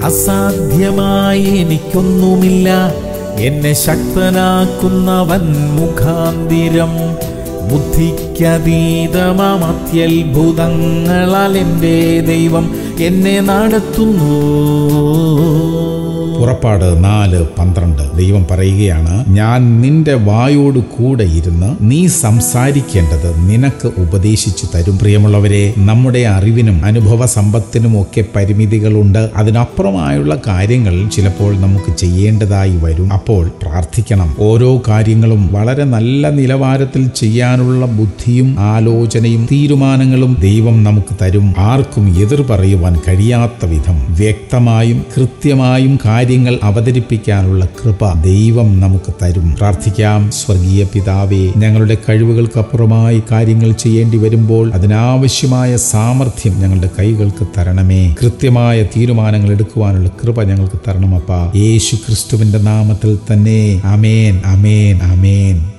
അസാധ്യമായി എനിക്കൊന്നുമില്ല എന്നെ ശക്തനാക്കുന്നവൻ മുഖാന്തിരം ബുദ്ധിക്കതീതമാം അത്യത്ഭുതങ്ങളാൽ എൻ്റെ ദൈവം എന്നെ നടത്തുന്നു പുറപ്പാട് നാല് പന്ത്രണ്ട് ദൈവം പറയുകയാണ് ഞാൻ നിന്റെ വായോട് കൂടെ ഇരുന്ന് നീ സംസാരിക്കേണ്ടത് നിനക്ക് ഉപദേശിച്ചു തരും പ്രിയമുള്ളവരെ നമ്മുടെ അറിവിനും അനുഭവ സമ്പത്തിനും ഒക്കെ പരിമിതികളുണ്ട് അതിനപ്പുറമായുള്ള കാര്യങ്ങൾ ചിലപ്പോൾ നമുക്ക് ചെയ്യേണ്ടതായി വരും അപ്പോൾ പ്രാർത്ഥിക്കണം ഓരോ കാര്യങ്ങളും വളരെ നല്ല നിലവാരത്തിൽ ചെയ്യാനുള്ള ബുദ്ധിയും ആലോചനയും തീരുമാനങ്ങളും ദൈവം നമുക്ക് തരും ആർക്കും എതിർ പറയുവാൻ കഴിയാത്ത വിധം വ്യക്തമായും കൃത്യമായും കാര്യങ്ങൾ അവതരിപ്പിക്കാനുള്ള കൃപ ദൈവം നമുക്ക് തരും പ്രാർത്ഥിക്കാം സ്വർഗീയ പിതാവേ ഞങ്ങളുടെ കഴിവുകൾക്കപ്പുറമായി കാര്യങ്ങൾ ചെയ്യേണ്ടി വരുമ്പോൾ അതിനാവശ്യമായ സാമർഥ്യം ഞങ്ങളുടെ കൈകൾക്ക് തരണമേ കൃത്യമായ തീരുമാനങ്ങൾ എടുക്കുവാനുള്ള കൃപ ഞങ്ങൾക്ക് തരണമപ്പ യേശു ക്രിസ്തുവിന്റെ നാമത്തിൽ തന്നെ അമേൻ അമേൻ അമേൻ